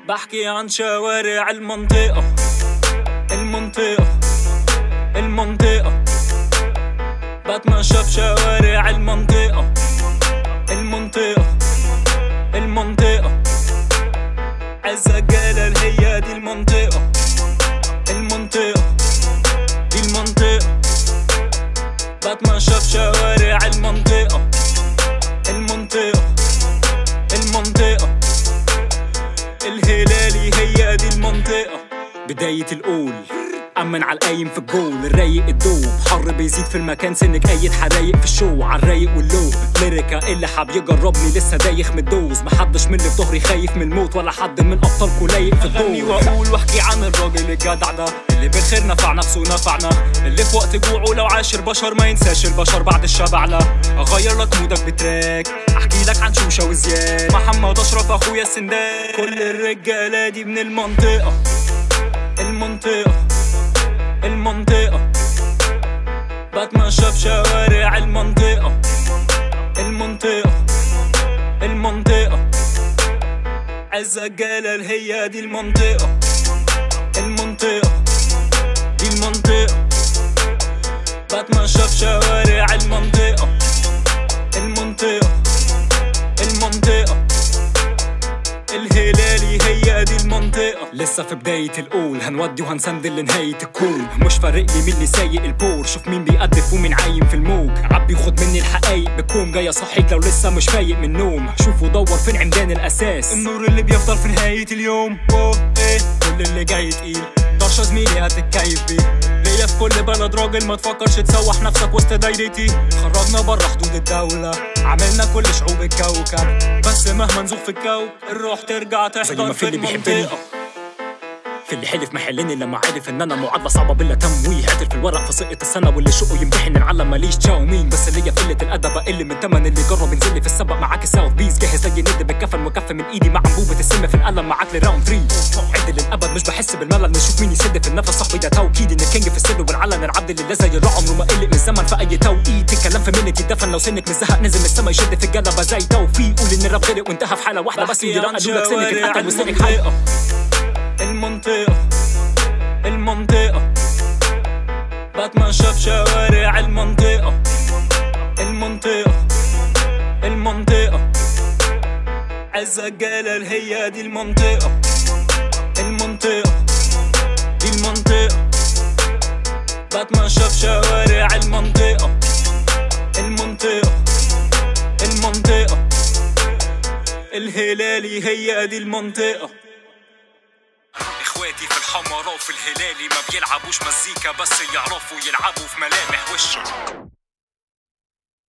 بحكي عن شوارع المنطقة المنطقة المنطقة بتمشى في شوارع المنطقة المنطقة المنطقة عزة جلال هي دي المنطقة المنطقة دي المنطقة بتمشى في شوارع المنطقة المنطقة المنطقة الهلالي هي دي المنطقة بداية القول أمن على القايم في الجول الرايق الدوب حر بيزيد في المكان سنك أيد حرايق في الشو على الرايق واللو ليريكا اللي حاب يجربني لسه دايخ من الدوز محدش من اللي في ظهري خايف من الموت ولا حد من أبطالكوا لايق في أغني الدور وأقول وأحكي عن الراجل الجدع ده اللي بالخير نفع نفسه ونفعنا اللي في وقت جوعه لو عاشر بشر ما ينساش البشر بعد الشبع لا أغير لك مودك بتراك أحكي لك عن شوشة وزياد محمد أشرف أخويا السندان كل الرجالة دي من المنطقة المنطقة المنطقة بتمشى في شوارع المنطقة المنطقة المنطقة عزة جلال هي دي المنطقة المنطقة دي المنطقة بتمشى في شوارع المنطقة المنطقة المنطقة الهلالي هي دي المنطقة لسه في بداية القول هنودي وهنسندل لنهاية الكون مش فارق لي مين اللي سايق البور شوف مين بيقدف ومين عايم في الموج عبي وخد مني الحقايق بكون جاي اصحيك لو لسه مش فايق من النوم شوف ودور فين عمدان الاساس النور اللي بيفضل في نهاية اليوم اوه ايه كل اللي جاي تقيل طرشة زميلي هتتكيف بيه ليا في كل بلد راجل ما تفكرش تسوح نفسك وسط دايرتي خرجنا بره حدود الدولة عملنا كل شعوب الكوكب بس مهما نزوغ في الكوكب الروح ترجع زي تحضر ما في في اللي بيحبني. المنطقة في اللي حلف محلني لما عرف ان انا معادله صعبه بلا تمويه عتل في الورق في سقة السنه واللي شقه يمتحن العلم ماليش تشاو مين بس اللي في قله الادب اقل من تمن اللي جرب ينزل لي في السبق معاك الساوث بيز جاهز زي ند بالكفن مكفى من ايدي مع انبوبه السم في القلم معاك لراوند 3 عد للابد مش بحس بالملل نشوف مين يسد في النفس صاحبي ده توكيد ان الكينج في السر والعلن العبد اللي زي الرعب عمره ما قلق من الزمن في اي توقيت الكلام في منت يدفن لو سنك مزهق نزل من السما يشد في الجلبه زي توفيق قول ان الراب غرق وانتهى في حاله واحده بس بحكي يدير عن قالوا لك سنك شوارع اتقتل وسنك المنطقة. حي المنطقة المنطقة بتمشى في شوارع المنطقة المنطقة المنطقة عزة جلال هي دي المنطقة المنطقة دي المنطقة بتمشى في شوارع المنطقة المنطقة المنطقة الهلالي هي دي المنطقة اخواتي في الحمراء وفي الهلالي ما بيلعبوش مزيكا بس يعرفوا يلعبوا في ملامح وشي